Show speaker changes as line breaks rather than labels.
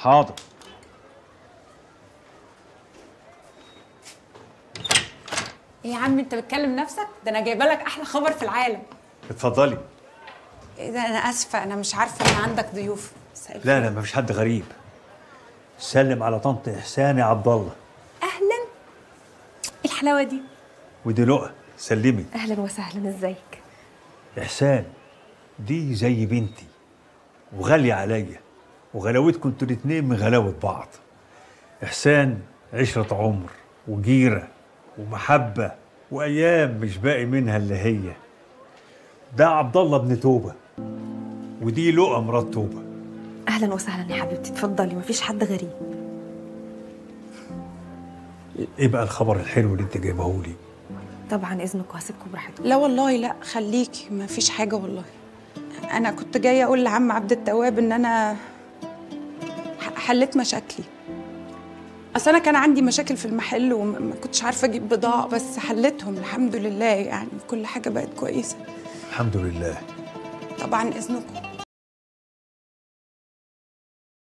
حاضر
ايه يا عم انت بتكلم نفسك ده انا جايبه لك احلى خبر في العالم
اتفضلي
ايه ده انا اسفه انا مش عارفه ان عندك ضيوف مساء
لا
الخير.
لا مفيش حد غريب سلم على طنط احسان يا عبد الله
اهلا ايه الحلاوه دي
ودي لقى سلمي
اهلا وسهلا ازيك
احسان دي زي بنتي وغاليه عليا وغلاوتكم انتوا الاتنين من غلاوه بعض احسان عشره عمر وجيره ومحبه وايام مش باقي منها الا هي ده عبد الله ابن توبه ودي لقى مرات توبه
اهلا وسهلا يا حبيبتي اتفضلي مفيش حد غريب
ايه بقى الخبر الحلو اللي انت جايبهولي
طبعا اذنك وهسيبكم براحتكم
لا والله لا خليكي ما فيش حاجه والله انا كنت جايه اقول لعم عبد التواب ان انا ح- حليت مشاكلي اصل انا كان عندي مشاكل في المحل وما كنتش عارفه اجيب بضاعه بس حليتهم الحمد لله يعني كل حاجه بقت كويسه
الحمد لله
طبعا اذنكم